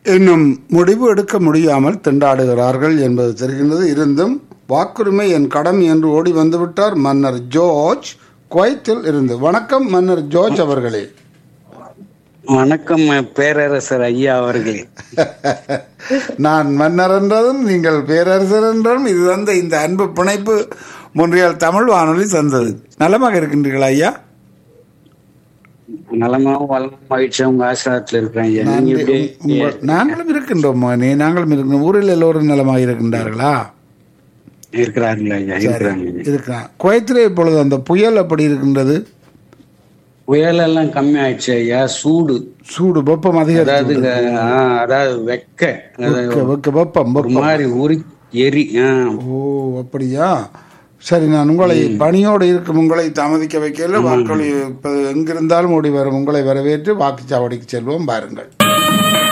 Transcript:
இன்னும் முடிவு எடுக்க முடியாமல் திண்டாடுகிறார்கள் என்பது தெரிகின்றது இருந்தும் வாக்குரிமை என் கடமை என்று ஓடி வந்துவிட்டார் மன்னர் ஜோர்ஜ் குவைத்தில் இருந்து வணக்கம் மன்னர் ஜோர்ஜ் அவர்களே வணக்கம் பேரரசர் ஐயா அவர்களே நான் மன்னர் என்றதும் நீங்கள் பேரரசர் என்றதும் இது தந்த இந்த அன்பு பிணைப்பு முன்றியால் தமிழ் வானொலி தந்தது நலமாக இருக்கின்றீர்களா ஐயா நலமாவும் வளமும் மகிழ்ச்சியா உங்க ஆசிரியத்தில் இருக்கிறேன் ஐயா நீங்க நன்றி. எப்படி உங்கள்- நாங்களும் இருக்கின்றோம் மகனே நாங்களும் இருக்கின்றோம் ஊரில் எல்லோரும் நலமாக இருக்கின்றார்களா இருக்கிறார்களா ஐயா இருக்கிறாங்க ஐயா. இருக்கிறான் குவைத்திலே இப்பொழுது அந்த புயல் அப்படி இருக்கின்றது புயல் எல்லாம் கம்மி ஆயிடுச்சு ஐயா சூடு சூடு வெப்பம் அதிகம் அதாவது இங்க, ஆ, அதாவது வெக்க அதாவது வெக்க வெப்பம் ஒரு வெப்பம் மாதிரி உரி எரி ஆ. ஓ அப்படியா சரி நான் உங்களை பணியோடு இருக்கும் உங்களை தாமதிக்க வைக்கல வாக்களி இப்ப எங்கிருந்தாலும் ஓடி வரும் உங்களை வரவேற்று வாக்குச்சாவடிக்கு செல்வோம் பாருங்கள்